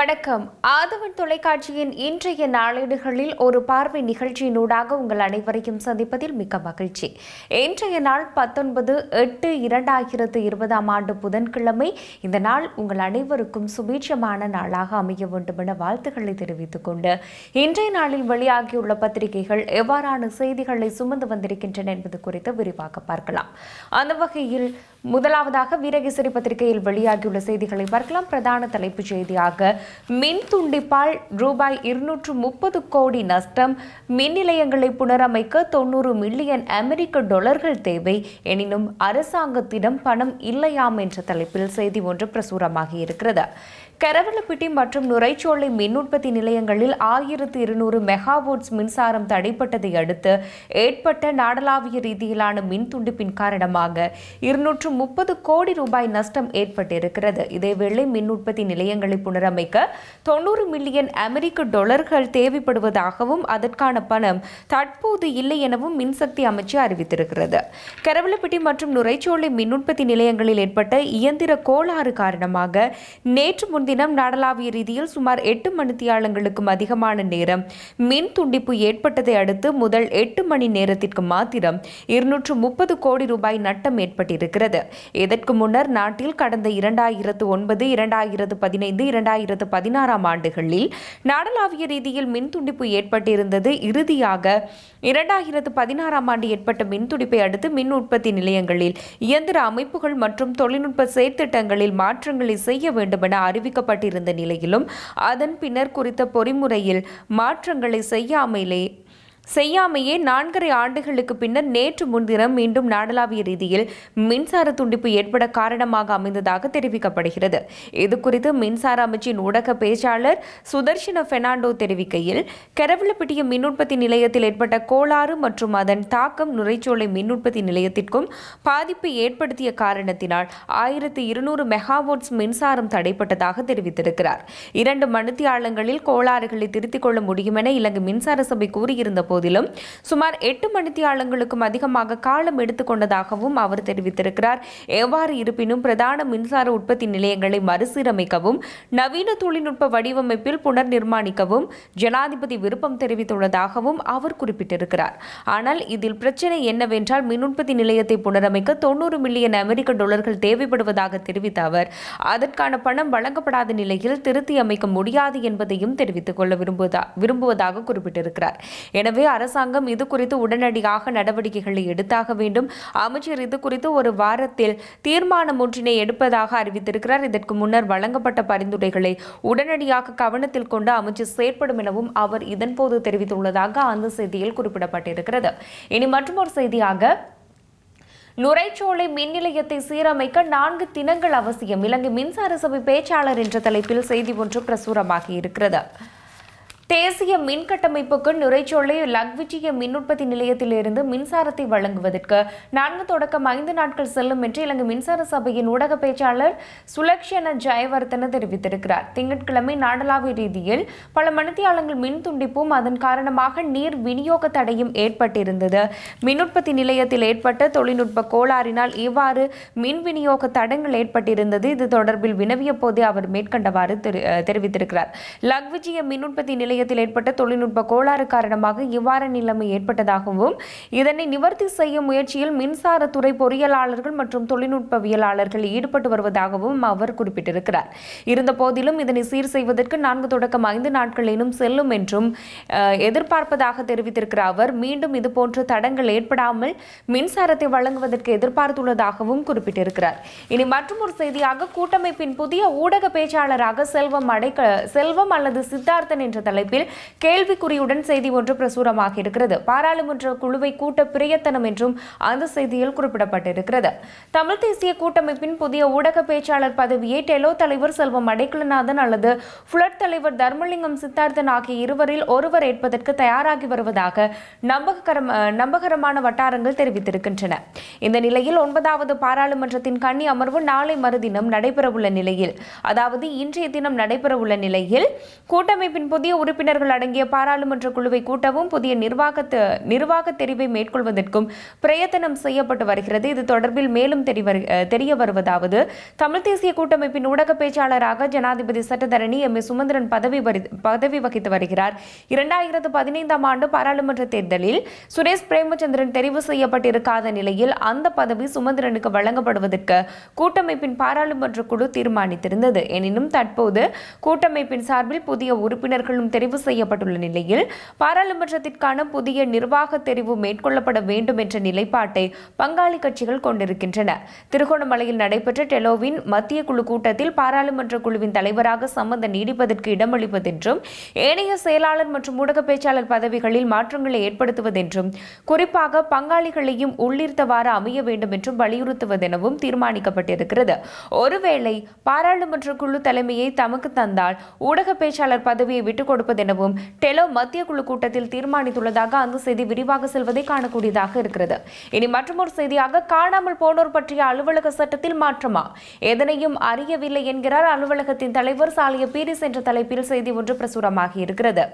வணக்கம் ஆதவன் தொலைக்காட்சியின் இன்றைய நாளேடுகளில் ஒரு பார்வை நிகழ்ச்சியினூடாக உங்கள் அனைவரையும் சந்திப்பதில் மிக்க மகிழ்ச்சி இன்றைய நாள் பத்தொன்பது எட்டு இரண்டாயிரத்து இருபதாம் ஆண்டு புதன்கிழமை இந்த நாள் உங்கள் அனைவருக்கும் சுபீட்சமான நாளாக அமைய வேண்டும் என வாழ்த்துக்களை தெரிவித்துக் கொண்டு இன்றைய நாளில் வெளியாகியுள்ள பத்திரிகைகள் எவ்வாறான செய்திகளை சுமந்து வந்திருக்கின்றன என்பது குறித்து விரிவாக பார்க்கலாம் அந்த வகையில் முதலாவதாக வீரகேசரி பத்திரிகையில் வெளியாகியுள்ள செய்திகளை பார்க்கலாம் பிரதான தலைப்புச் செய்தியாக மின் துண்டிப்பால் ரூபாய் இருநூற்று முப்பது கோடி நஷ்டம் மின் நிலையங்களை புனரமைக்க தொண்ணூறு மில்லியன் அமெரிக்க டாலர்கள் தேவை எனினும் அரசாங்கத்திடம் பணம் இல்லையாம் என்ற தலைப்பில் செய்தி ஒன்று பிரசுரமாகி இருக்கிறது கரவலப்பிட்டி மற்றும் நுரைச்சோலை மின் உற்பத்தி நிலையங்களில் ஆயிரத்து இருநூறு மெகாவோட்ஸ் மின்சாரம் தடைப்பட்டதை அடுத்து ஏற்பட்ட நாடளாவிய ரீதியிலான மின் துண்டிப்பின் காரணமாக இருநூற்று முப்பது கோடி ரூபாய் நஷ்டம் ஏற்பட்டிருக்கிறது இதேவேளை மின் உற்பத்தி நிலையங்களை புனரமைக்க தொண்ணூறு மில்லியன் அமெரிக்க டாலர்கள் தேவைப்படுவதாகவும் அதற்கான பணம் தற்போது இல்லை எனவும் மின்சக்தி அமைச்சு அறிவித்திருக்கிறது கரவலப்பிட்டி மற்றும் நுரைச்சோலை மின் உற்பத்தி நிலையங்களில் ஏற்பட்ட இயந்திர கோளாறு காரணமாக நேற்று முன்தினம் நாடளாவிய ரீதியில் சுமார் எட்டு மணித்தியாலங்களுக்கும் அதிகமான நேரம் மின் துண்டிப்பு ஏற்பட்டதை அடுத்து முதல் எட்டு மணி நேரத்திற்கு மாத்திரம் இருநூற்று முப்பது கோடி ரூபாய் நட்டம் ஏற்பட்டிருக்கிறது இதற்கு முன்னர் நாட்டில் கடந்த இரண்டாயிரத்து ஒன்பது இரண்டாயிரத்து பதினைந்து இரண்டாயிரத்து பதினாறாம் ஆண்டுகளில் நாடளாவிய ரீதியில் மின் துண்டிப்பு ஏற்பட்டிருந்தது இறுதியாக இரண்டாயிரத்து பதினாறாம் ஆண்டு ஏற்பட்ட மின் துடிப்பை அடுத்து மின் உற்பத்தி நிலையங்களில் இயந்திர அமைப்புகள் மற்றும் தொழில்நுட்ப செயற்திட்டங்களில் மாற்றங்களை செய்ய வேண்டும் என அறிவிக்கப்பட்டிருந்த நிலையிலும் அதன் பின்னர் குறித்த பொறிமுறையில் மாற்றங்களை செய்யாமலே செய்யாமையே நான்கரை ஆண்டுகளுக்கு பின்னர் நேற்று முன்தினம் மீண்டும் நாடளாவிய ரீதியில் மின்சார துண்டிப்பு ஏற்பட காரணமாக அமைந்ததாக தெரிவிக்கப்படுகிறது இது குறித்து மின்சார அமைச்சின் ஊடக பேச்சாளர் சுதர்ஷன பெர்னாண்டோ தெரிவிக்கையில் கரவலப்பிட்டிய மின் உற்பத்தி நிலையத்தில் ஏற்பட்ட கோளாறு மற்றும் அதன் தாக்கம் நுரைச்சோலை மின் உற்பத்தி நிலையத்திற்கும் பாதிப்பை ஏற்படுத்திய காரணத்தினால் ஆயிரத்து இருநூறு மெகாவோட்ஸ் மின்சாரம் தடைப்பட்டதாக தெரிவித்திருக்கிறார் இரண்டு மணித்தியாலங்களில் கோளாறுகளை திருத்திக் கொள்ள முடியும் என இலங்கை மின்சார சபை கூறியிருந்த போதிலும் சுமார் எட்டு மணித்தியாலங்களுக்கும் அதிகமாக காலம் எடுத்துக்கொண்டதாகவும் அவர் தெரிவித்திருக்கிறார் எவ்வாறு இருப்பினும் பிரதான மின்சார உற்பத்தி நிலையங்களை மறுசீரமைக்கவும் நவீன தொழில்நுட்ப வடிவமைப்பில் புனர் நிர்மாணிக்கவும் ஜனாதிபதி விருப்பம் தெரிவித்துள்ளதாகவும் அவர் குறிப்பிட்டிருக்கிறார் ஆனால் இதில் பிரச்சனை என்னவென்றால் மின் உற்பத்தி நிலையத்தை புனரமைக்க தொண்ணூறு மில்லியன் அமெரிக்க டாலர்கள் தேவைப்படுவதாக தெரிவித்த அவர் அதற்கான பணம் வழங்கப்படாத நிலையில் திருத்தி அமைக்க முடியாது என்பதையும் தெரிவித்துக் கொள்ள விரும்புவதா விரும்புவதாக குறிப்பிட்டிருக்கிறார் எனவே அரசாங்கம் இது குறித்து உடனடியாக நடவடிக்கைகளை எடுத்தாக வேண்டும் அமைச்சர் இது குறித்து ஒரு வாரத்தில் தீர்மானம் ஒன்றினை எடுப்பதாக அறிவித்திருக்கிறார் இதற்கு முன்னர் வழங்கப்பட்ட பரிந்துரைகளை உடனடியாக கவனத்தில் கொண்டு அமைச்சர் செயற்படும் எனவும் அவர் இதன்போது தெரிவித்துள்ளதாக அந்த செய்தியில் குறிப்பிடப்பட்டிருக்கிறது இனி மற்றொரு செய்தியாக நுரைச்சோலை மின் நிலையத்தை சீரமைக்க நான்கு தினங்கள் அவசியம் இலங்கை மின்சார சபை பேச்சாளர் என்ற தலைப்பில் செய்தி ஒன்று பிரசுரமாகி இருக்கிறது தேசிய மின் கட்டமைப்புக்கு நுரைச்சோலை லக்விஜிய மின் உற்பத்தி நிலையத்திலிருந்து மின்சாரத்தை வழங்குவதற்கு நான்கு தொடக்கம் ஐந்து நாட்கள் செல்லும் என்று இலங்கை மின்சார சபையின் ஊடக பேச்சாளர் சுலக்ஷன ஜெயவர்தன தெரிவித்திருக்கிறார் திங்கட்கிழமை நாடளாவிய ரீதியில் பல மணித்தியாலங்கள் மின் துண்டிப்பும் அதன் காரணமாக நீர் விநியோக தடையும் ஏற்பட்டிருந்தது மின் உற்பத்தி நிலையத்தில் ஏற்பட்ட தொழில்நுட்ப கோளாறினால் இவ்வாறு மின் விநியோக தடங்கள் ஏற்பட்டிருந்தது இது தொடர்பில் வினவிய போதே அவர் மேற்கண்டவாறு தெரி- தெரிவித்திருக்கிறார் லக்விஜிய மின் உற்பத்தி நிலையத்தில் ஏற்பட்ட தொழில்நுட்ப கோளாறு காரணமாக இவ்வாறு நிலைமை ஏற்பட்டதாகவும் இதனை நிவர்த்தி செய்யும் முயற்சியில் மின்சாரத்துறை பொறியியலாளர்கள் மற்றும் தொழில்நுட்பவியலாளர்கள் ஈடுபட்டு வருவதாகவும் அவர் குறிப்பிட்டிருக்கிறார் இருந்த போதிலும் இதனை சீர் செய்வதற்கு நான்கு தொடக்கம் ஐந்து நாட்களேனும் செல்லும் என்றும் அஹ், எதிர்பார்ப்பதாக தெரிவித்திருக்கிற அவர் மீண்டும் இதுபோன்ற தடங்கள் ஏற்படாமல் மின்சாரத்தை வழங்குவதற்கு எதிர்பார்த்துள்ளதாகவும் குறிப்பிட்டிருக்கிறார் இனி மற்றொரு செய்தியாக கூட்டமைப்பின் புதிய ஊடக பேச்சாளராக செல்வம் அடைக்க செல்வம் அல்லது சித்தார்த்தன் என்ற தலைப்பில் கேள்விக்குறியுடன் செய்தி ஒன்று பிரசுரமாக இருக்கிறது பாராளுமன்ற குழுவை கூட்ட பிரியத்தனம் என்றும் அந்த செய்தியில் குறிப்பிடப்பட்டிருக்கிறது தமிழ் தேசிய கூட்டமைப்பின் புதிய ஊடக பேச்சாளர் பதவியை டெலோ தலைவர் செல்வம் அடைக்கலநாதன் அல்லது புலட் தலைவர் தர்மலிங்கம் சித்தார்த்தன் ஆகிய இருவரில் ஒருவர் ஏற்பதற்கு தயாராகி வருவதாக நம்பகரம் நம்பகரமான வட்டாரங்கள் தெரிவித்திருக்கின்றன இந்த நிலையில் ஒன்பதாவது பாராளுமன்றத்தின் கன்னி அமர்வு நாளை மறுதினம் நடைபெறவுள்ள நிலையில் அதாவது இன்றைய தினம் நடைபெறவுள்ள நிலையில் கூட்டமைப்பின் புதிய உறுப்பினர் உறுப்பினர்கள் அடங்கிய பாராளுமன்ற குழுவை கூட்டவும் புதிய நிர்வாக நிர்வாக தெரிவை மேற்கொள்வதற்கும் பிரயத்தனம் செய்யப்பட்டு வருகிறது இது தொடர்பில் மேலும் தெரிவரு- அஹ், தெரிய வருவதாவது தமிழ் தேசிய கூட்டமைப்பின் ஊடக பேச்சாளராக ஜனாதிபதி சட்டத்தரணி எம் ஏ சுமந்திரன் பதவி வரி- பதவி வகித்து வருகிறார் இரண்டாயிரத்து பதினைந்தாம் ஆண்டு பாராளுமன்ற தேர்தலில் சுரேஷ் பிரேமச்சந்திரன் தெரிவு செய்யப்பட்டிருக்காத நிலையில் அந்த பதவி சுமந்திரனுக்கு வழங்கப்படுவதற்கு கூட்டமைப்பின் பாராளுமன்ற குழு தீர்மானித்திருந்தது எனினும் தற்போது கூட்டமைப்பின் சார்பில் புதிய உறுப்பினர்களும் தெரிவு செய்யப்பட்டுள்ள நிலையில் பாராளுமன்றத்திற்கான புதிய நிர்வாக தெரிவு மேற்கொள்ளப்பட வேண்டும் என்ற நிலைப்பாட்டை பங்காளி கட்சிகள் கொண்டிருக்கின்றன திருகோணமலையில் நடைபெற்ற டெலோவின் மத்திய குழு கூட்டத்தில் பாராளுமன்ற குழுவின் தலைவராக சம்பந்த நீடிப்பதற்கு இடமளிப்பதென்றும் ஏனைய செயலாளர் மற்றும் ஊடக பேச்சாளர் பதவிகளில் மாற்றங்களை ஏற்படுத்துவதென்றும் குறிப்பாக பங்காளிகளையும் உள்ளீர்த்தவாறு அமைய வேண்டும் என்றும் வலியுறுத்துவதெனவும் தீர்மானிக்கப்பட்டிருக்கிறது ஒருவேளை பாராளுமன்ற குழு தலைமையை தமக்கு தந்தால் ஊடக பேச்சாளர் பதவியை விட்டுக் கொடுப்பதெனவும் டெலோ மத்திய குழு கூட்டத்தில் தீர்மானித்துள்ளதாக அந்த செய்தி விரிவாக செல்வதை காணக்கூடியதாக இருக்கிறது இனி மற்றொரு செய்தியாக காணாமல் போனோர் பற்றிய அலுவலக சட்டத்தில் மாற்றமா எதனையும் அறியவில்லை என்கிறார் அலுவலகத்தின் தலைவர் சாலிய பீரிஸ் என்ற தலைப்பில் செய்தி ஒன்று பிரசுரமாகி இருக்கிறது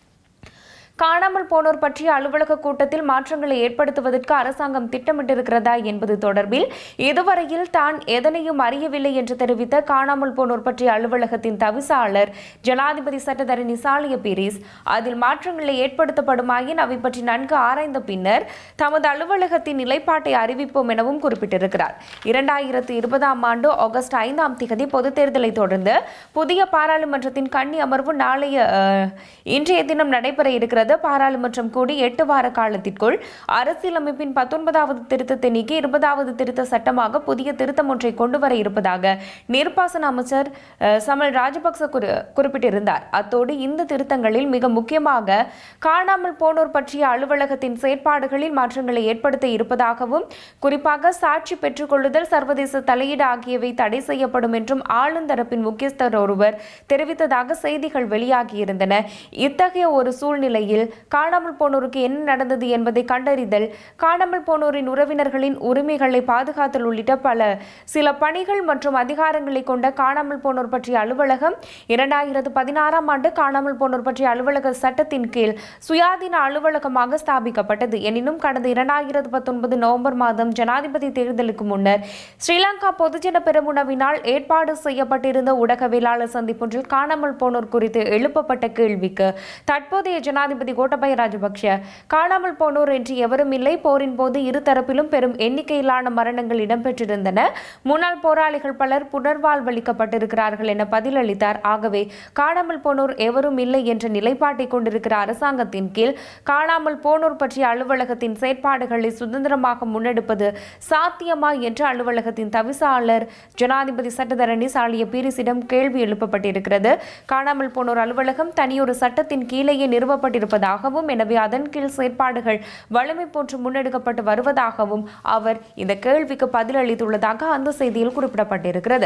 காணாமல் போனோர் பற்றிய அலுவலக கூட்டத்தில் மாற்றங்களை ஏற்படுத்துவதற்கு அரசாங்கம் திட்டமிட்டிருக்கிறதா என்பது தொடர்பில் இதுவரையில் தான் எதனையும் அறியவில்லை என்று தெரிவித்த காணாமல் போனோர் பற்றிய அலுவலகத்தின் தவிசாளர் ஜனாதிபதி சட்டத்தரணி சாலிய பீரிஸ் அதில் மாற்றங்களை ஏற்படுத்தப்படுமாயின் அவை பற்றி நன்கு ஆராய்ந்த பின்னர் தமது அலுவலகத்தின் நிலைப்பாட்டை அறிவிப்போம் எனவும் குறிப்பிட்டிருக்கிறார் இரண்டாயிரத்து இருபதாம் ஆண்டு ஆகஸ்ட் ஐந்தாம் திகதி பொதுத் தேர்தலை தொடர்ந்து புதிய பாராளுமன்றத்தின் கன்னி அமர்வு நாளைய அஹ், இன்றைய தினம் நடைபெற இருக்கிறது பாராளுமன்றம் கூடி எட்டு வார காலத்திற்குள் அரசியலமைப்பின் பத்தொன்பதாவது திருத்தத்தை நீக்கி இருபதாவது திருத்த சட்டமாக புதிய திருத்தம் ஒன்றை கொண்டு வர இருப்பதாக நீர்ப்பாசன அமைச்சர் அஹ், சமல் ராஜபக்ச குறி- குறிப்பிட்டிருந்தார் அத்தோடு இந்த திருத்தங்களில் மிக முக்கியமாக காணாமல் போனோர் பற்றிய அலுவலகத்தின் செயற்பாடுகளில் மாற்றங்களை ஏற்படுத்த இருப்பதாகவும் குறிப்பாக சாட்சி பெற்றுக்கொள்ளுதல் சர்வதேச தலையீடு ஆகியவை தடை செய்யப்படும் என்றும் ஆளுந்தரப்பின் முக்கியஸ்தர் ஒருவர் தெரிவித்ததாக செய்திகள் வெளியாகியிருந்தன இத்தகைய ஒரு சூழ்நிலையில் காணாமல் போனோருக்கு என்ன நடந்தது என்பதை கண்டறிதல் காணாமல் போனோரின் உறவினர்களின் உரிமைகளை பாதுகாத்தல் உள்ளிட்ட பல சில பணிகள் மற்றும் அதிகாரங்களை கொண்ட காணாமல் போனோர் பற்றிய அலுவலகம் இரண்டாயிரத்து பதினாறாம் ஆண்டு காணாமல் போனோர் பற்றிய அலுவலக சட்டத்தின் கீழ் சுயாதீன அலுவலகமாக ஸ்தாபிக்கப்பட்டது எனினும் கடந்த இரண்டாயிரத்து பத்தொன்பது நவம்பர் மாதம் ஜனாதிபதி தேர்தலுக்கு முன்னர் ஸ்ரீலங்கா பொதுஜன பெரமுனவினால் ஏற்பாடு செய்யப்பட்டிருந்த ஊடகவியலாளர் சந்திப்பொன்றில் காணாமல் போனோர் குறித்து எழுப்பப்பட்ட கேள்விக்கு தற்போதைய ஜனாதிபதி கோட்டபய ராஜபக்ஷ காணாமல் போனோர் என்று எவரும் இல்லை போரின் போது இரு தரப்பிலும் பெரும் எண்ணிக்கையிலான மரணங்கள் இடம்பெற்றிருந்தன முன்னாள் போராளிகள் பலர் புனர்வாழ்வளிக்கப்பட்டிருக்கிறார்கள் என பதிலளித்தார் ஆகவே காணாமல் போனோர் எவரும் இல்லை என்ற நிலைப்பாட்டை கொண்டிருக்கிற அரசாங்கத்தின் கீழ் காணாமல் போனோர் பற்றிய அலுவலகத்தின் செயற்பாடுகளை சுதந்திரமாக முன்னெடுப்பது சாத்தியமா என்று அலுவலகத்தின் தவிசாளர் ஜனாதிபதி சட்டத்தரணி சாலிய பீரிஸிடம் கேள்வி எழுப்பப்பட்டிருக்கிறது காணாமல் போனோர் அலுவலகம் தனியொரு சட்டத்தின் கீழேயே நிறுவப்பட்டிருப்பதாகவும் எனவே அதன் கீழ் செயற்பாடுகள் வலிமை போன்று முன்னெடுக்கப்பட்டு வருவதாகவும் அவர் இந்த கேள்விக்கு பதிலளித்துள்ளதாக அந்த செய்தியில் குறிப்பிடப்பட்டிருக்கிறது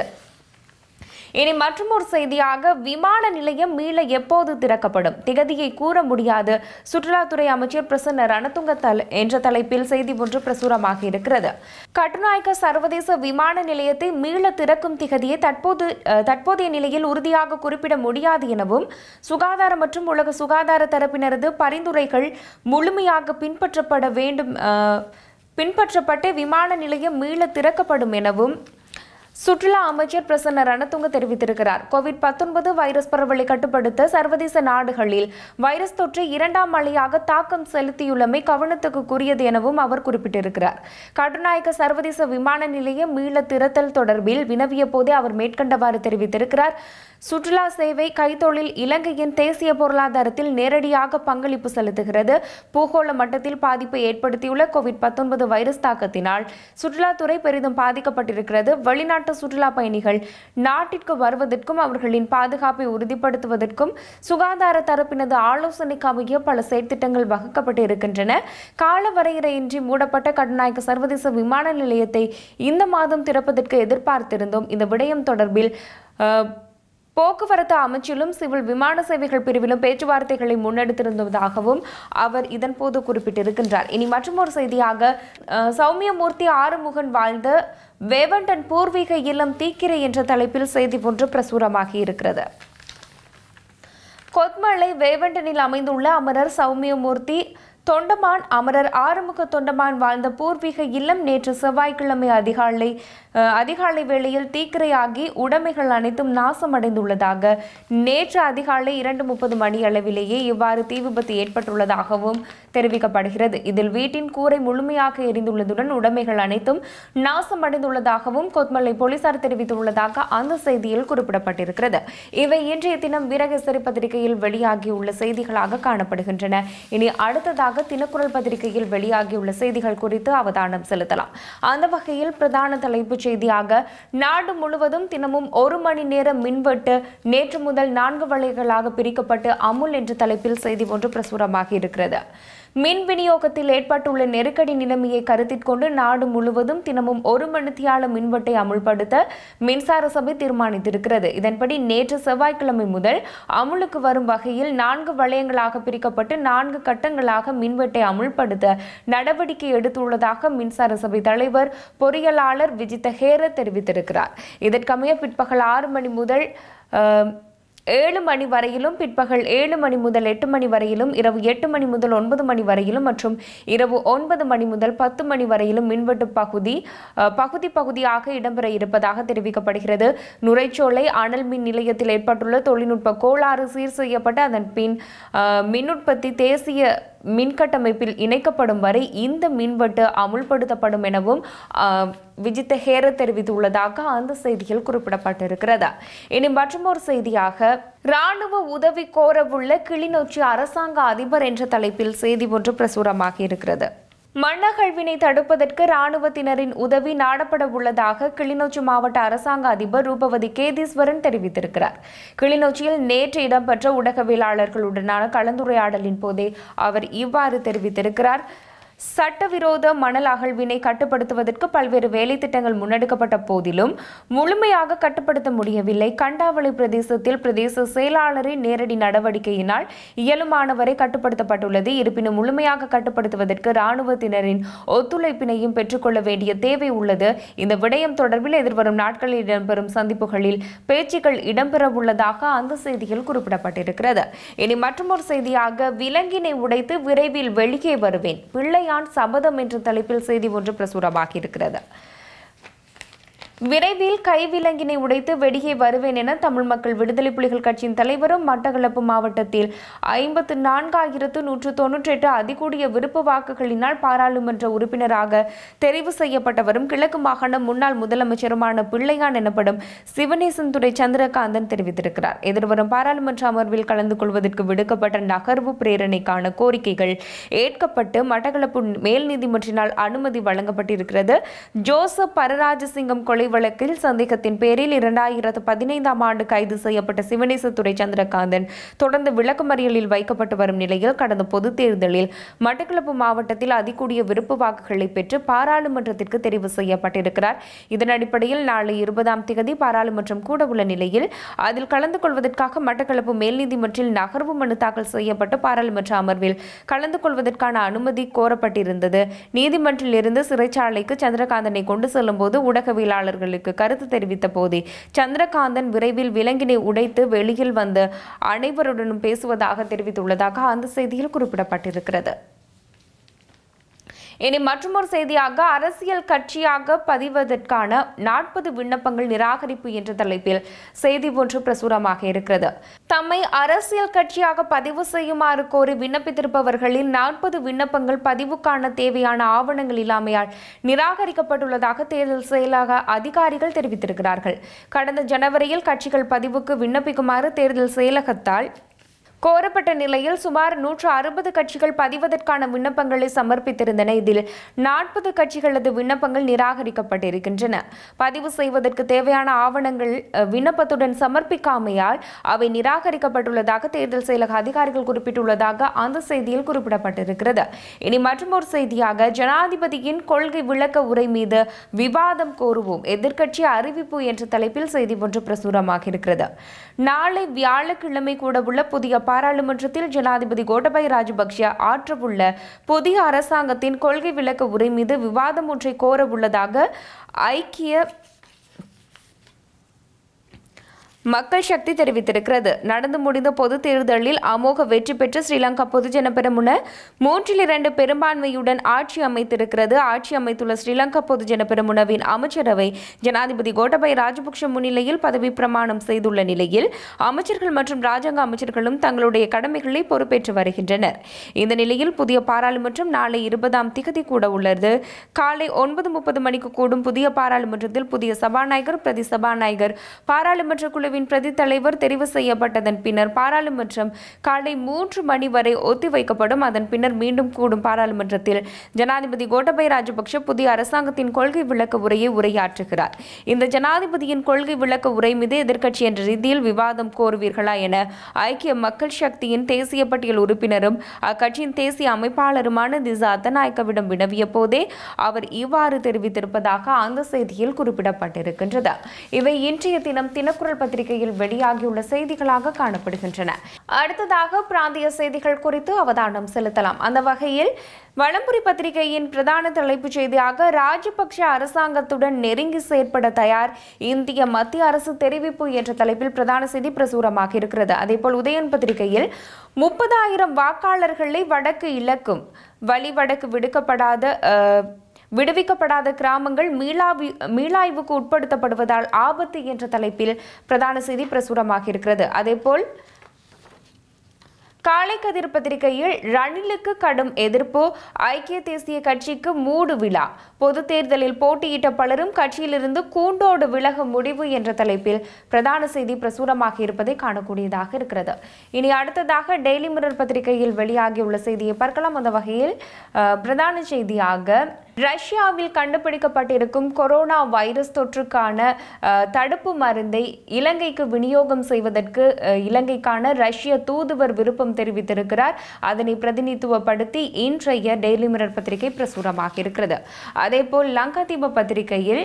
இனி மற்றொரு செய்தியாக விமான நிலையம் மீள எப்போது திறக்கப்படும் திகதியை கூற முடியாது சுற்றுலாத்துறை அமைச்சர் பிரசன்ன ரணதுங்க தல என்ற தலைப்பில் செய்தி ஒன்று பிரசுரமாக இருக்கிறது கட்டுநாயக்க சர்வதேச விமான நிலையத்தை மீள திறக்கும் திகதியை தற்போது அஹ், தற்போதைய நிலையில் உறுதியாக குறிப்பிட முடியாது எனவும் சுகாதார மற்றும் உலக சுகாதார தரப்பினரது பரிந்துரைகள் முழுமையாக பின்பற்றப்பட வேண்டும் அஹ், பின்பற்றப்பட்டு விமான நிலையம் மீள திறக்கப்படும் எனவும் சுற்றுலா அமைச்சர் பிரசன்ன ரணதுங்க தெரிவித்திருக்கிறார் கோவிட் 19 வைரஸ் பரவலை கட்டுப்படுத்த சர்வதேச நாடுகளில் வைரஸ் தொற்று இரண்டாம் அலையாக தாக்கம் செலுத்தியுள்ளமை கவனத்துக்குரியது எனவும் அவர் குறிப்பிட்டிருக்கிறார் கட்டுநாயக்க சர்வதேச விமான நிலையம் மீள திறத்தல் தொடர்பில் வினவிய போதே அவர் மேற்கண்டவாறு தெரிவித்திருக்கிறார் சுற்றுலா சேவை கைத்தொழில் இலங்கையின் தேசிய பொருளாதாரத்தில் நேரடியாக பங்களிப்பு செலுத்துகிறது பூகோள மட்டத்தில் பாதிப்பை ஏற்படுத்தியுள்ள கோவிட் 19 வைரஸ் தாக்கத்தினால் சுற்றுலாத்துறை பெரிதும் பாதிக்கப்பட்டிருக்கிறது வெளிநாட்டு சுற்றுலா பயணிகள் நாட்டிற்கு வருவதற்கும் அவர்களின் பாதுகாப்பை உறுதிப்படுத்துவதற்கும் சுகாதார தரப்பினது ஆலோசனைக்கு அமைய பல செயற்திட்டங்கள் வகுக்கப்பட்டு இருக்கின்றன கால வரையறையின்றி மூடப்பட்ட கட்டுநாயக்க சர்வதேச விமான நிலையத்தை இந்த மாதம் திறப்பதற்கு எதிர்பார்த்திருந்தோம் இந்த விடயம் தொடர்பில் அஹ், போக்குவரத்து அமைச்சிலும் சிவில் விமான சேவைகள் பிரிவிலும் பேச்சுவார்த்தைகளை முன்னெடுத்திருந்ததாகவும் அவர் இதன்போது குறிப்பிட்டிருக்கின்றார் இனி மற்றொரு செய்தியாக அஹ், சௌமியமூர்த்தி ஆறுமுகன் வாழ்ந்த வேவண்டன் பூர்வீக இல்லம் தீக்கிரை என்ற தலைப்பில் செய்தி ஒன்று பிரசுரமாகி இருக்கிறது கொத்மலை வேவண்டனில் அமைந்துள்ள அமரர் சௌமியமூர்த்தி தொண்டமான் அமரர் ஆறுமுக தொண்டமான் வாழ்ந்த பூர்வீக இல்லம் நேற்று செவ்வாய்க்கிழமை அதிகாலை அஹ், அதிகாலை வேளையில் தீக்கிரையாகி உடைமைகள் அனைத்தும் நாசமடைந்துள்ளதாக நேற்று அதிகாலை இரண்டு முப்பது மணி அளவிலேயே இவ்வாறு தீ விபத்து ஏற்பட்டுள்ளதாகவும் தெரிவிக்கப்படுகிறது இதில் வீட்டின் கூரை முழுமையாக எரிந்துள்ளதுடன் உடைமைகள் அனைத்தும் நாசமடைந்துள்ளதாகவும் கொத்மலை போலீசார் தெரிவித்துள்ளதாக அந்த செய்தியில் குறிப்பிடப்பட்டிருக்கிறது இவை இன்றைய தினம் வீரகேசரி பத்திரிகையில் வெளியாகியுள்ள செய்திகளாக காணப்படுகின்றன இனி அடுத்ததாக தினக்குரல் பத்திரிகையில் வெளியாகியுள்ள செய்திகள் குறித்து அவதானம் செலுத்தலாம் அந்த வகையில் பிரதான தலைப்புச் செய்தியாக நாடு முழுவதும் தினமும் ஒரு மணி நேர மின்வெட்டு நேற்று முதல் நான்கு வழிகளாக பிரிக்கப்பட்டு அமுல் என்ற தலைப்பில் செய்தி ஒன்று பிரசுரமாகி இருக்கிறது மின் விநியோகத்தில் ஏற்பட்டுள்ள நெருக்கடி நிலைமையை கருத்தில் கொண்டு நாடு முழுவதும் தினமும் ஒரு மணித்தியால மின்வெட்டை அமுல்படுத்த மின்சார சபை தீர்மானித்திருக்கிறது இதன்படி நேற்று செவ்வாய்க்கிழமை முதல் அமுலுக்கு வரும் வகையில் நான்கு வளையங்களாக பிரிக்கப்பட்டு நான்கு கட்டங்களாக மின்வெட்டை அமுல்படுத்த நடவடிக்கை எடுத்துள்ளதாக மின்சார சபை தலைவர் பொறியியலாளர் விஜித ஹேர தெரிவித்திருக்கிறார் இதற்கமைய பிற்பகல் ஆறு மணி முதல் அஹ், ஏழு மணி வரையிலும் பிற்பகல் ஏழு மணி முதல் எட்டு மணி வரையிலும் இரவு எட்டு மணி முதல் ஒன்பது மணி வரையிலும் மற்றும் இரவு ஒன்பது மணி முதல் பத்து மணி வரையிலும் மின்வெட்டு பகுதி அஹ், பகுதி பகுதியாக இடம்பெற இருப்பதாக தெரிவிக்கப்படுகிறது நுரைச்சோலை அனல் மின் நிலையத்தில் ஏற்பட்டுள்ள தொழில்நுட்ப கோளாறு சீர் செய்யப்பட்டு அதன் பின் அஹ், மின் உற்பத்தி தேசிய மின்கட்டமைப்பில் இணைக்கப்படும் வரை இந்த மின்வெட்டு அமுல்படுத்தப்படும் எனவும் அஹ், விஜித்த ஹேர தெரிவித்துள்ளதாக அந்த செய்தியில் குறிப்பிடப்பட்டிருக்கிறது இனி மற்றொரு செய்தியாக ராணுவ உதவி கோரவுள்ள கிளிநொச்சி அரசாங்க அதிபர் என்ற தலைப்பில் செய்தி ஒன்று பிரசுரமாகி இருக்கிறது மண்ணகழ்வினை தடுப்பதற்கு ராணுவத்தினரின் உதவி நாடப்பட உள்ளதாக கிளிநொச்சி மாவட்ட அரசாங்க அதிபர் ரூபவதி கேதீஸ்வரன் தெரிவித்திருக்கிறார் கிளிநொச்சியில் நேற்று இடம்பெற்ற ஊடகவியலாளர்களுடனான கலந்துரையாடலின் போதே அவர் இவ்வாறு தெரிவித்திருக்கிறார் சட்டவிரோத மணல் அகழ்வினை கட்டுப்படுத்துவதற்கு பல்வேறு வேலை திட்டங்கள் முன்னெடுக்கப்பட்ட போதிலும் முழுமையாக கட்டுப்படுத்த முடியவில்லை கண்டாவளி பிரதேசத்தில் பிரதேச செயலாளரின் நேரடி நடவடிக்கையினால் இயலுமானவரை கட்டுப்படுத்தப்பட்டுள்ளது இருப்பினும் முழுமையாக கட்டுப்படுத்துவதற்கு இராணுவத்தினரின் ஒத்துழைப்பினையும் பெற்றுக்கொள்ள வேண்டிய தேவை உள்ளது இந்த விடயம் தொடர்பில் எதிர்வரும் நாட்களில் இடம்பெறும் சந்திப்புகளில் பேச்சுக்கள் இடம்பெறவுள்ளதாக அந்த செய்தியில் குறிப்பிடப்பட்டிருக்கிறது இனி மற்றொரு செய்தியாக விலங்கினை உடைத்து விரைவில் வெளியே வருவேன் பிள்ளையான் சபதம் என்ற தலைப்பில் செய்தி ஒன்று பிரசுரமாகியிருக்கிறது விரைவில் கைவிலங்கினை உடைத்து வெடியை வருவேன் என தமிழ் மக்கள் விடுதலை புலிகள் கட்சியின் தலைவரும் மட்டக்களப்பு மாவட்டத்தில் ஐம்பத்து நான்காயிரத்து நூற்று தொன்னூற்றி எட்டு அதிகூடிய விருப்பு வாக்குகளினால் பாராளுமன்ற உறுப்பினராக தெரிவு செய்யப்பட்டவரும் கிழக்கு மாகாண முன்னாள் முதலமைச்சருமான பிள்ளையான் எனப்படும் சிவனேசன் துறை சந்திரகாந்தன் தெரிவித்திருக்கிறார் எதிர்வரும் பாராளுமன்ற அமர்வில் கலந்து கொள்வதற்கு விடுக்கப்பட்ட நகர்வு பிரேரணைக்கான கோரிக்கைகள் ஏற்கப்பட்டு மட்டக்களப்பு மேல் நீதிமன்றினால் அனுமதி வழங்கப்பட்டிருக்கிறது ஜோசப் பரராஜசிங்கம் கொலை வழக்கில் சந்தேகத்தின் பேரில் இரண்டாயிரத்து பதினைந்தாம் ஆண்டு கைது செய்யப்பட்ட சிவனேசத்துறை சந்திரகாந்தன் தொடர்ந்து விளக்கமறியலில் வைக்கப்பட்டு வரும் நிலையில் கடந்த பொதுத் தேர்தலில் மட்டக்களப்பு மாவட்டத்தில் அதிகூடிய விருப்பு வாக்குகளை பெற்று பாராளுமன்றத்திற்கு தெரிவு செய்யப்பட்டிருக்கிறார் இதன் அடிப்படையில் நாளை இருபதாம் தேதி பாராளுமன்றம் கூட உள்ள நிலையில் அதில் கலந்து கொள்வதற்காக மட்டக்களப்பு மேல் நீதிமன்றில் நகர்வு மனு தாக்கல் செய்யப்பட்டு பாராளுமன்ற அமர்வில் கலந்து கொள்வதற்கான அனுமதி கோரப்பட்டிருந்தது நீதிமன்றில் இருந்து சிறைச்சாலைக்கு சந்திரகாந்தனை கொண்டு செல்லும்போது ஊடகவியலாளர்களுக்கு கருத்து தெரிவித்த போதே சந்திரகாந்தன் விரைவில் விலங்கினை உடைத்து வெளியில் வந்து அனைவருடனும் பேசுவதாக தெரிவித்துள்ளதாக அந்த செய்தியில் குறிப்பிடப்பட்டிருக்கிறது இனி மற்றொரு செய்தியாக அரசியல் கட்சியாக பதிவதற்கான நாற்பது விண்ணப்பங்கள் நிராகரிப்பு என்ற தலைப்பில் செய்தி ஒன்று பிரசுரமாக இருக்கிறது தம்மை அரசியல் கட்சியாக பதிவு செய்யுமாறு கோரி விண்ணப்பித்திருப்பவர்களில் நாற்பது விண்ணப்பங்கள் பதிவுக்கான தேவையான ஆவணங்கள் இல்லாமையால் நிராகரிக்கப்பட்டுள்ளதாக தேர்தல் செயலக அதிகாரிகள் தெரிவித்திருக்கிறார்கள் கடந்த ஜனவரியில் கட்சிகள் பதிவுக்கு விண்ணப்பிக்குமாறு தேர்தல் செயலகத்தால் கோரப்பட்ட நிலையில் சுமார் நூற்று அறுபது கட்சிகள் பதிவதற்கான விண்ணப்பங்களை சமர்ப்பித்திருந்தன இதில் நாற்பது கட்சிகளது விண்ணப்பங்கள் நிராகரிக்கப்பட்டிருக்கின்றன பதிவு செய்வதற்கு தேவையான ஆவணங்கள் அஹ், விண்ணப்பத்துடன் சமர்ப்பிக்காமையால் அவை நிராகரிக்கப்பட்டுள்ளதாக தேர்தல் செயலக அதிகாரிகள் குறிப்பிட்டுள்ளதாக அந்த செய்தியில் குறிப்பிடப்பட்டிருக்கிறது இனி மற்றொரு செய்தியாக ஜனாதிபதியின் கொள்கை விளக்க உரை மீது விவாதம் கோருவோம் எதிர்க்கட்சி அறிவிப்பு என்ற தலைப்பில் செய்தி ஒன்று பிரசுரமாகியிருக்கிறது நாளை வியாழக்கிழமை கூடவுள்ள புதிய பாராளுமன்றத்தில் ஜனாதிபதி கோட்டபாய ராஜபக்ஷ ஆற்றவுள்ள புதிய அரசாங்கத்தின் கொள்கை விளக்க உரை மீது விவாதம் ஒன்றை கோரவுள்ளதாக ஐக்கிய மக்கள் சக்தி தெரிவித்திருக்கிறது நடந்து முடிந்த பொது தேர்தலில் அமோக வெற்றி பெற்ற ஸ்ரீலங்கா பொதுஜன பெரமுன மூன்றில் இரண்டு பெரும்பான்மையுடன் ஆட்சி அமைத்திருக்கிறது ஆட்சி அமைத்துள்ள ஸ்ரீலங்கா பொதுஜன பெரமுனவின் அமைச்சரவை ஜனாதிபதி கோட்டபய ராஜபக்ஷ முன்னிலையில் பதவி பிரமாணம் செய்துள்ள நிலையில் அமைச்சர்கள் மற்றும் ராஜாங்க அமைச்சர்களும் தங்களுடைய கடமைகளை பொறுப்பேற்று வருகின்றனர் இந்த நிலையில் புதிய பாராளுமன்றம் நாளை இருபதாம் திகதி கூட உள்ளது காலை ஒன்பது முப்பது மணிக்கு கூடும் புதிய பாராளுமன்றத்தில் புதிய சபாநாயகர் பிரதி சபாநாயகர் பாராளுமன்ற குழுவின் பிரதி தலைவர் தெரிவு செய்யப்பட்டதன் பின்னர் பாராளுமன்றம் காலை மூன்று மணி வரை ஒத்திவைக்கப்படும் அதன் பின்னர் மீண்டும் கூடும் பாராளுமன்றத்தில் ஜனாதிபதி கோட்டபய ராஜபக்ஷ புதிய அரசாங்கத்தின் கொள்கை விளக்க உரையை உரையாற்றுகிறார் இந்த ஜனாதிபதியின் கொள்கை விளக்க உரை மீது எதிர்க்கட்சி என்ற ரீதியில் விவாதம் கோருவீர்களா என ஐக்கிய மக்கள் சக்தியின் தேசிய பட்டியல் உறுப்பினரும் அக்கட்சியின் தேசிய அமைப்பாளருமான திசா அத்தநாயக்கவிடம் வினவிய போதே அவர் இவ்வாறு தெரிவித்திருப்பதாக அந்த செய்தியில் குறிப்பிடப்பட்டிருக்கின்றது இவை இன்றைய தினம் தினக்குரல் பத்திரிகையில் வெளியாகியுள்ள செய்திகளாக காணப்படுகின்றன அடுத்ததாக பிராந்திய செய்திகள் குறித்து அவதானம் செலுத்தலாம் அந்த வகையில் வளம்புரி பத்திரிகையின் பிரதான தலைப்புச் செய்தியாக ராஜபக்ஷ அரசாங்கத்துடன் நெருங்கி செயற்பட தயார் இந்திய மத்திய அரசு தெரிவிப்பு என்ற தலைப்பில் பிரதான செய்தி பிரசுரமாக இருக்கிறது அதேபோல் உதயன் பத்திரிகையில் முப்பதாயிரம் வாக்காளர்களை வடக்கு இலக்கும் வழி வடக்கு விடுக்கப்படாத அஹ், விடுவிக்கப்படாத கிராமங்கள் மீளாவி மீளாய்வுக்கு உட்படுத்தப்படுவதால் ஆபத்து என்ற தலைப்பில் பிரதான செய்தி பிரசுரமாக இருக்கிறது அதேபோல் காலை கதிர் பத்திரிகையில் ரணிலுக்கு கடும் எதிர்ப்பு ஐக்கிய தேசிய கட்சிக்கு மூடு விழா பொது தேர்தலில் போட்டியிட்ட பலரும் கட்சியிலிருந்து கூண்டோடு விலக முடிவு என்ற தலைப்பில் பிரதான செய்தி பிரசுரமாக இருப்பதை காணக்கூடியதாக இருக்கிறது இனி அடுத்ததாக டெய்லி மிரர் பத்திரிகையில் வெளியாகியுள்ள செய்தியை பார்க்கலாம் அந்த வகையில் அஹ், பிரதான செய்தியாக ரஷ்யாவில் கண்டுபிடிக்கப்பட்டிருக்கும் கொரோனா வைரஸ் தொற்றுக்கான அஹ், தடுப்பு மருந்தை இலங்கைக்கு விநியோகம் செய்வதற்கு அஹ், இலங்கைக்கான ரஷ்ய தூதுவர் விருப்பம் தெரிவித்திருக்கிறார் அதனை பிரதிநிதித்துவப்படுத்தி இன்றைய டெய்லி மிரர் பத்திரிகை பிரசுரமாக இருக்கிறது அதேபோல் லங்காதீப பத்திரிகையில்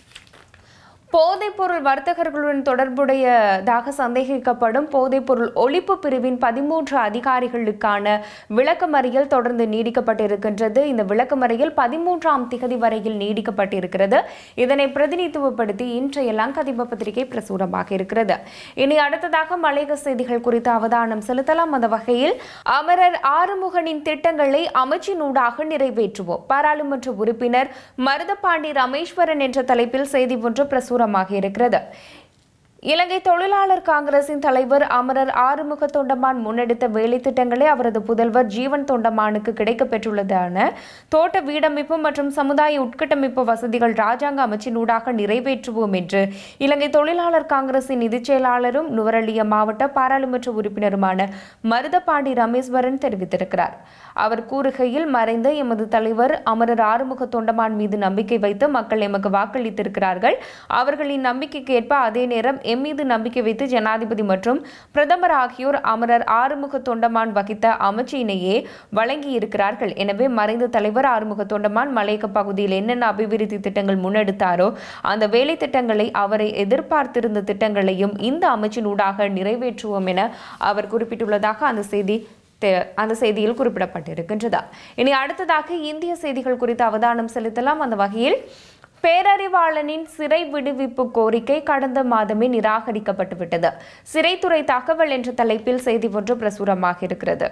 போதைப்பொருள் வர்த்தகர்களுடன் தொடர்புடையதாக சந்தேகிக்கப்படும் போதைப்பொருள் ஒழிப்பு பிரிவின் பதிமூன்று அதிகாரிகளுக்கான விளக்கமறியல் தொடர்ந்து நீடிக்கப்பட்டிருக்கின்றது இந்த விளக்கமறியல் பதிமூன்றாம் திகதி வரையில் நீடிக்கப்பட்டிருக்கிறது இதனை பிரதிநிதித்துவப்படுத்தி இன்றைய லங்கதிப பத்திரிகை பிரசுரமாக இருக்கிறது இனி அடுத்ததாக மலையக செய்திகள் குறித்த அவதானம் செலுத்தலாம் அந்த வகையில் அமரர் ஆறுமுகனின் திட்டங்களை அமைச்சினூடாக நிறைவேற்றுவோம் பாராளுமன்ற உறுப்பினர் மருதபாண்டி ரமேஸ்வரன் என்ற தலைப்பில் செய்தி ஒன்று பிரசுரமாக இருக்கிறது இலங்கை தொழிலாளர் காங்கிரசின் தலைவர் அமரர் ஆறுமுக தொண்டமான் முன்னெடுத்த வேலை திட்டங்களை அவரது புதல்வர் ஜீவன் தொண்டமானுக்கு கிடைக்கப் பெற்றுள்ளதான தோட்ட வீடமைப்பு மற்றும் சமுதாய உட்கட்டமைப்பு வசதிகள் ராஜாங்க அமைச்சினூடாக நிறைவேற்றுவோம் என்று இலங்கை தொழிலாளர் காங்கிரசின் நிதிச் செயலாளரும் நுவரலிய மாவட்ட பாராளுமன்ற உறுப்பினருமான மருதபாண்டி ரமேஸ்வரன் தெரிவித்திருக்கிறார் அவர் கூறுகையில் மறைந்த எமது தலைவர் அமரர் ஆறுமுக தொண்டமான் மீது நம்பிக்கை வைத்து மக்கள் எமக்கு வாக்களித்திருக்கிறார்கள் அவர்களின் நம்பிக்கைக்கு ஏற்ப அதே நேரம் எம் மீது நம்பிக்கை வைத்து ஜனாதிபதி மற்றும் பிரதமர் ஆகியோர் அமரர் ஆறுமுக தொண்டமான் வகித்த அமைச்சினையே வழங்கி இருக்கிறார்கள் எனவே மறைந்த தலைவர் ஆறுமுக தொண்டமான் மலையக பகுதியில் என்னென்ன அபிவிருத்தி திட்டங்கள் முன்னெடுத்தாரோ அந்த வேலை திட்டங்களை அவரை எதிர்பார்த்திருந்த திட்டங்களையும் இந்த அமைச்சினூடாக நிறைவேற்றுவோம் என அவர் குறிப்பிட்டுள்ளதாக அந்த செய்தி தெ- அந்த செய்தியில் குறிப்பிடப்பட்டிருக்கின்றது இனி அடுத்ததாக இந்திய செய்திகள் குறித்து அவதானம் செலுத்தலாம் அந்த வகையில் பேரறிவாளனின் சிறை விடுவிப்பு கோரிக்கை கடந்த மாதமே நிராகரிக்கப்பட்டுவிட்டது சிறைத்துறை தகவல் என்ற தலைப்பில் செய்தி ஒன்று பிரசுரமாக இருக்கிறது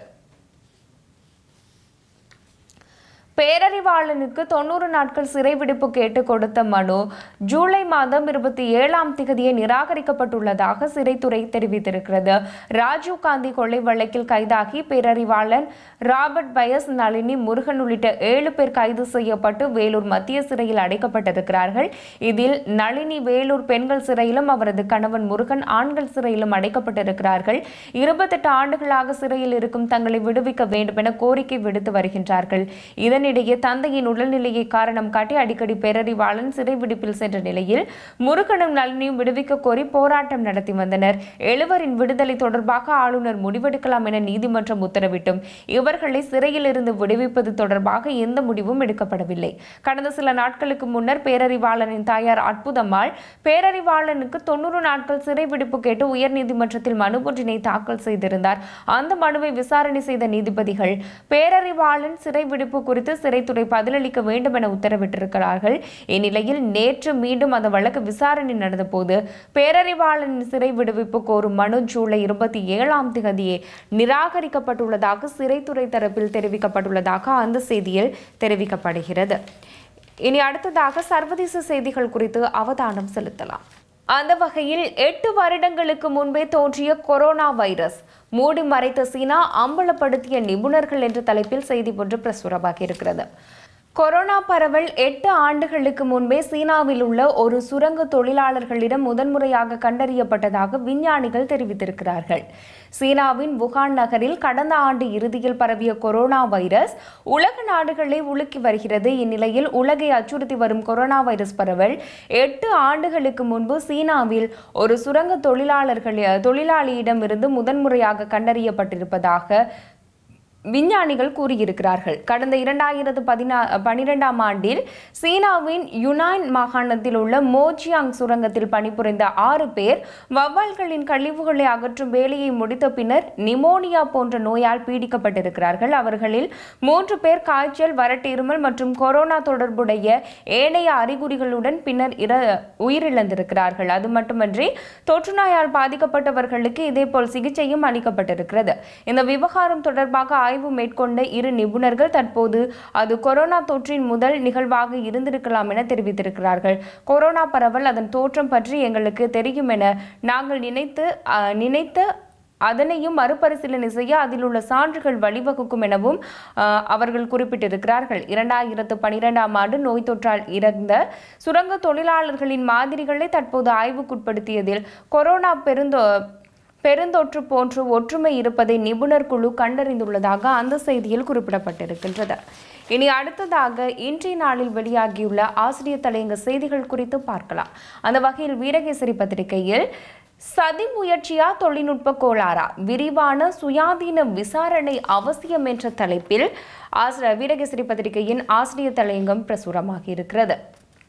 பேரறிவாளனுக்கு தொண்ணூறு நாட்கள் சிறை விடுப்பு கேட்டு கொடுத்த மனு ஜூலை மாதம் இருபத்தி ஏழாம் திகதியே நிராகரிக்கப்பட்டுள்ளதாக சிறைத்துறை தெரிவித்திருக்கிறது ராஜீவ் காந்தி கொலை வழக்கில் கைதாகி பேரறிவாளன் ராபர்ட் பயஸ் நளினி முருகன் உள்ளிட்ட ஏழு பேர் கைது செய்யப்பட்டு வேலூர் மத்திய சிறையில் அடைக்கப்பட்டிருக்கிறார்கள் இதில் நளினி வேலூர் பெண்கள் சிறையிலும் அவரது கணவன் முருகன் ஆண்கள் சிறையிலும் அடைக்கப்பட்டிருக்கிறார்கள் இருபத்தெட்டு ஆண்டுகளாக சிறையில் இருக்கும் தங்களை விடுவிக்க வேண்டும் என கோரிக்கை விடுத்து வருகின்றார்கள் இதனிடையே தந்தையின் உடல்நிலையை காரணம் காட்டி அடிக்கடி பேரறிவாளன் சிறை விடுப்பில் சென்ற நிலையில் முருகனும் நளினியும் விடுவிக்க கோரி போராட்டம் நடத்தி வந்தனர் எழுவரின் விடுதலை தொடர்பாக ஆளுநர் முடிவெடுக்கலாம் என நீதிமன்றம் உத்தரவிட்டும் இவர்களை சிறையில் இருந்து விடுவிப்பது தொடர்பாக எந்த முடிவும் எடுக்கப்படவில்லை கடந்த சில நாட்களுக்கு முன்னர் பேரறிவாளனின் தாயார் அற்புதம்மாள் பேரறிவாளனுக்கு தொண்ணூறு நாட்கள் சிறை விடுப்பு கேட்டு உயர்நீதிமன்றத்தில் மனு ஒன்றினை தாக்கல் செய்திருந்தார் அந்த மனுவை விசாரணை செய்த நீதிபதிகள் பேரறிவாளன் சிறை விடுப்பு குறித்து சிறைத்துறை பதிலளிக்க வேண்டும் என உத்தரவிட்டிருக்கிறார்கள் இந்நிலையில் நேற்று மீண்டும் அந்த வழக்கு விசாரணை நடந்தபோது பேரறிவாளனின் சிறை விடுவிப்பு கோரும் மனு ஜூலை இருபத்தி ஏழாம் தேதியே நிராகரிக்கப்பட்டுள்ளதாக சிறைத்துறை தரப்பில் தெரிவிக்கப்பட்டுள்ளதாக அந்த செய்தியில் தெரிவிக்கப்படுகிறது இனி அடுத்ததாக சர்வதேச செய்திகள் குறித்து அவதானம் செலுத்தலாம் அந்த வகையில் எட்டு வருடங்களுக்கு முன்பே தோன்றிய கொரோனா வைரஸ் மூடி மறைத்த சீனா அம்பலப்படுத்திய நிபுணர்கள் என்ற தலைப்பில் செய்தி ஒன்று பிரசுரமாகி இருக்கிறது கொரோனா பரவல் எட்டு ஆண்டுகளுக்கு முன்பே சீனாவில் உள்ள ஒரு சுரங்க தொழிலாளர்களிடம் முதன்முறையாக கண்டறியப்பட்டதாக விஞ்ஞானிகள் தெரிவித்திருக்கிறார்கள் சீனாவின் வுகான் நகரில் கடந்த ஆண்டு இறுதியில் பரவிய கொரோனா வைரஸ் உலக நாடுகளை உலுக்கி வருகிறது இந்நிலையில் உலகை அச்சுறுத்தி வரும் கொரோனா வைரஸ் பரவல் எட்டு ஆண்டுகளுக்கு முன்பு சீனாவில் ஒரு சுரங்க தொழிலாளர்கள் தொழிலாளியிடமிருந்து முதன்முறையாக கண்டறியப்பட்டிருப்பதாக விஞ்ஞானிகள் கூறியிருக்கிறார்கள் கடந்த இரண்டாயிரத்து பதினா பனிரெண்டாம் ஆண்டில் சீனாவின் யுனான் மாகாணத்தில் உள்ள மோஜியாங் சுரங்கத்தில் பணிபுரிந்த ஆறு பேர் வவ்வால்களின் கழிவுகளை அகற்றும் வேலையை முடித்த பின்னர் நிமோனியா போன்ற நோயால் பீடிக்கப்பட்டிருக்கிறார்கள் அவர்களில் மூன்று பேர் காய்ச்சல் வறட்டிருமல் மற்றும் கொரோனா தொடர்புடைய ஏனைய அறிகுறிகளுடன் பின்னர் இற உயிரிழந்திருக்கிறார்கள் அது மட்டுமன்றி தொற்றுநோயால் பாதிக்கப்பட்டவர்களுக்கு இதேபோல் சிகிச்சையும் அளிக்கப்பட்டிருக்கிறது இந்த விவகாரம் தொடர்பாக ஆய்வு மேற்கொண்ட இரு நிபுணர்கள் தற்போது அது கொரோனா தொற்றின் முதல் நிகழ்வாக இருந்திருக்கலாம் என தெரிவித்திருக்கிறார்கள் கொரோனா பரவல் அதன் தோற்றம் பற்றி எங்களுக்கு தெரியும் என நாங்கள் நினைத்து அஹ், நினைத்த அதனையும் மறுபரிசீலனை செய்ய அதில் உள்ள சான்றுகள் வழிவகுக்கும் எனவும் அஹ், அவர்கள் குறிப்பிட்டிருக்கிறார்கள் இரண்டாயிரத்து பனிரெண்டாம் ஆண்டு நோய் தொற்றால் இறந்த சுரங்க தொழிலாளர்களின் மாதிரிகளை தற்போது ஆய்வுக்குட்படுத்தியதில் கொரோனா பெருந்தொ பெருந்தொற்று போன்று ஒற்றுமை இருப்பதை நிபுணர் குழு கண்டறிந்துள்ளதாக அந்த செய்தியில் குறிப்பிடப்பட்டிருக்கின்றது இனி அடுத்ததாக இன்றைய நாளில் வெளியாகியுள்ள ஆசிரியர் தலையங்க செய்திகள் குறித்து பார்க்கலாம் அந்த வகையில் வீரகேசரி பத்திரிகையில் சதி முயற்சியா தொழில்நுட்ப கோளாறா விரிவான சுயாதீன விசாரணை அவசியம் என்ற தலைப்பில் ஆசிர வீரகேசரி பத்திரிகையின் ஆசிரியர் தலையங்கம் பிரசுரமாகி இருக்கிறது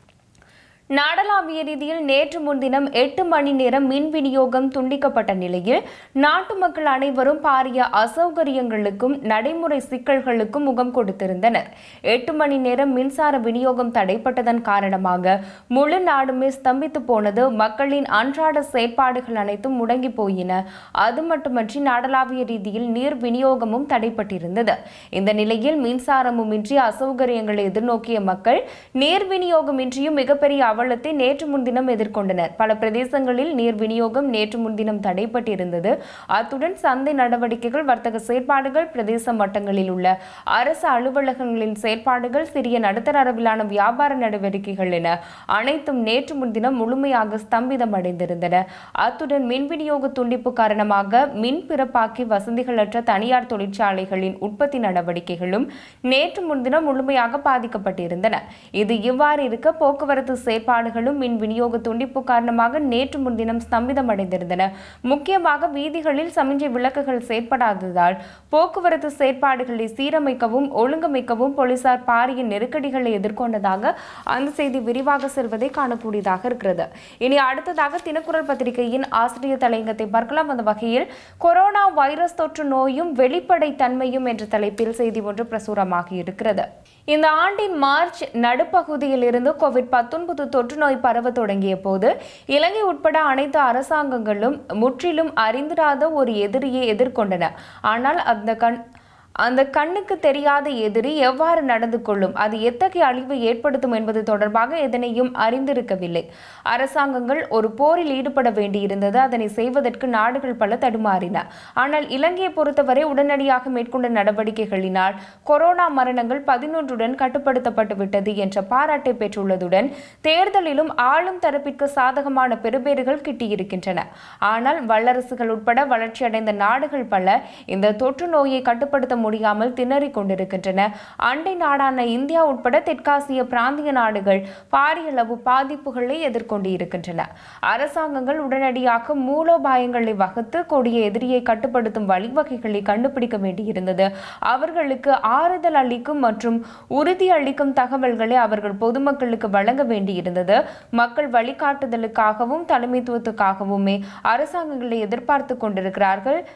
நாடளாவிய ரீதியில் நேற்று முன்தினம் எட்டு மணி நேரம் மின் விநியோகம் துண்டிக்கப்பட்ட நிலையில் நாட்டு மக்கள் அனைவரும் பாரிய அசௌகரியங்களுக்கும் நடைமுறை சிக்கல்களுக்கும் முகம் கொடுத்திருந்தனர் எட்டு மணி நேரம் மின்சார விநியோகம் தடைப்பட்டதன் காரணமாக முழு நாடுமே ஸ்தம்பித்து போனது மக்களின் அன்றாட செயற்பாடுகள் அனைத்தும் முடங்கி போயின அது மட்டுமன்றி நாடளாவிய ரீதியில் நீர் விநியோகமும் தடைப்பட்டிருந்தது இந்த நிலையில் மின்சாரமும் இன்றி அசௌகரியங்களை எதிர்நோக்கிய மக்கள் நீர் விநியோகமின்றியும் மிகப்பெரிய அவலத்தை நேற்று முன்தினம் எதிர்கொண்டனர் பல பிரதேசங்களில் நீர் விநியோகம் நேற்று முன்தினம் தடைப்பட்டிருந்தது அத்துடன் சந்தை நடவடிக்கைகள் வர்த்தக செயற்பாடுகள் பிரதேச மட்டங்களில் உள்ள அரசு அலுவலகங்களின் செயற்பாடுகள் சிறிய நடுத்தர அளவிலான வியாபார நடவடிக்கைகள் என அனைத்தும் நேற்று முன்தினம் முழுமையாக ஸ்தம்பிதம் அடைந்திருந்தன அத்துடன் மின் விநியோக துண்டிப்பு காரணமாக மின் பிறப்பாக்கி வசதிகளற்ற தனியார் தொழிற்சாலைகளின் உற்பத்தி நடவடிக்கைகளும் நேற்று முன்தினம் முழுமையாக பாதிக்கப்பட்டிருந்தன இது இவ்வாறு இருக்க போக்குவரத்து செயற்பாடுகளும் மின் விநியோக துண்டிப்பு காரணமாக நேற்று முன்தினம் ஸ்தம்பிதம் அடைந்திருந்தன முக்கியமாக வீதிகளில் சமிஞ்சை விளக்குகள் செயற்படாததால் போக்குவரத்து செயற்பாடுகளை சீரமைக்கவும் ஒழுங்கமைக்கவும் போலீசார் பாரிய நெருக்கடிகளை எதிர்கொண்டதாக அந்த செய்தி விரிவாக செல்வதை காணக்கூடியதாக இருக்கிறது இனி அடுத்ததாக தினக்குரல் பத்திரிகையின் ஆசிரியர் தலையங்கத்தை பார்க்கலாம் அந்த வகையில் கொரோனா வைரஸ் தொற்று நோயும் வெளிப்படை தன்மையும் என்ற தலைப்பில் செய்தி ஒன்று பிரசுரமாகி இருக்கிறது இந்த ஆண்டின் மார்ச் நடுப்பகுதியில் இருந்து கோவிட் பத்தொன்பது தொற்று நோய் பரவ தொடங்கிய போது இலங்கை உட்பட அனைத்து அரசாங்கங்களும் முற்றிலும் அறிந்திராத ஒரு எதிரியை எதிர்கொண்டன ஆனால் அந்த கண் அந்த கண்ணுக்கு தெரியாத எதிரி எவ்வாறு நடந்து கொள்ளும் அது எத்தகைய அழிவை ஏற்படுத்தும் என்பது தொடர்பாக எதனையும் அறிந்திருக்கவில்லை அரசாங்கங்கள் ஒரு போரில் ஈடுபட வேண்டியிருந்தது அதனை செய்வதற்கு நாடுகள் பல தடுமாறின ஆனால் இலங்கையை பொறுத்தவரை உடனடியாக மேற்கொண்ட நடவடிக்கைகளினால் கொரோனா மரணங்கள் பதினொன்றுடன் கட்டுப்படுத்தப்பட்டு விட்டது என்ற பாராட்டை பெற்றுள்ளதுடன் தேர்தலிலும் ஆளும் தரப்பிற்கு சாதகமான பெறுபேறுகள் கிட்டியிருக்கின்றன ஆனால் வல்லரசுகள் உட்பட வளர்ச்சியடைந்த நாடுகள் பல இந்த தொற்று நோயை கட்டுப்படுத்த முடியாமல் திணறிக் கொண்டிருக்கின்றன அண்டை நாடான இந்தியா உட்பட தெற்காசிய பிராந்திய நாடுகள் பாரிய அளவு பாதிப்புகளை எதிர்கொண்டு இருக்கின்றன அரசாங்கங்கள் உடனடியாக மூலோபாயங்களை வகுத்து கொடிய எதிரியை கட்டுப்படுத்தும் வழிவகைகளை கண்டுபிடிக்க வேண்டியிருந்தது அவர்களுக்கு ஆறுதல் அளிக்கும் மற்றும் உறுதி அளிக்கும் தகவல்களை அவர்கள் பொதுமக்களுக்கு வழங்க வேண்டியிருந்தது மக்கள் வழிகாட்டுதலுக்காகவும் தலைமைத்துவத்துக்காகவுமே அரசாங்கங்களை எதிர்பார்த்து கொண்டிருக்கிறார்கள்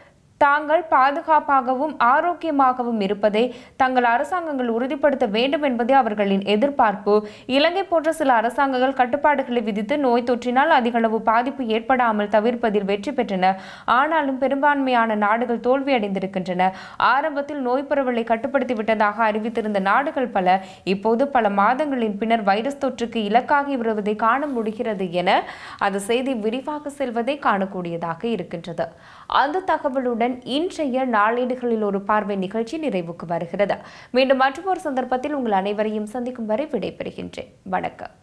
தாங்கள் பாதுகாப்பாகவும் ஆரோக்கியமாகவும் இருப்பதை தங்கள் அரசாங்கங்கள் உறுதிப்படுத்த வேண்டும் என்பதே அவர்களின் எதிர்பார்ப்பு இலங்கை போன்ற சில அரசாங்கங்கள் கட்டுப்பாடுகளை விதித்து நோய் தொற்றினால் அதிகளவு பாதிப்பு ஏற்படாமல் தவிர்ப்பதில் வெற்றி பெற்றன ஆனாலும் பெரும்பான்மையான நாடுகள் தோல்வியடைந்திருக்கின்றன ஆரம்பத்தில் நோய் பரவலை கட்டுப்படுத்தி விட்டதாக அறிவித்திருந்த நாடுகள் பல இப்போது பல மாதங்களின் பின்னர் வைரஸ் தொற்றுக்கு இலக்காகி வருவதை காண முடிகிறது என அந்த செய்தி விரிவாக செல்வதை காணக்கூடியதாக இருக்கின்றது அந்த தகவலுடன் இன்றைய நாளேடுகளில் ஒரு பார்வை நிகழ்ச்சி நிறைவுக்கு வருகிறது மீண்டும் மற்றொரு சந்தர்ப்பத்தில் உங்கள் அனைவரையும் சந்திக்கும் வரை விடைபெறுகின்றேன் வணக்கம்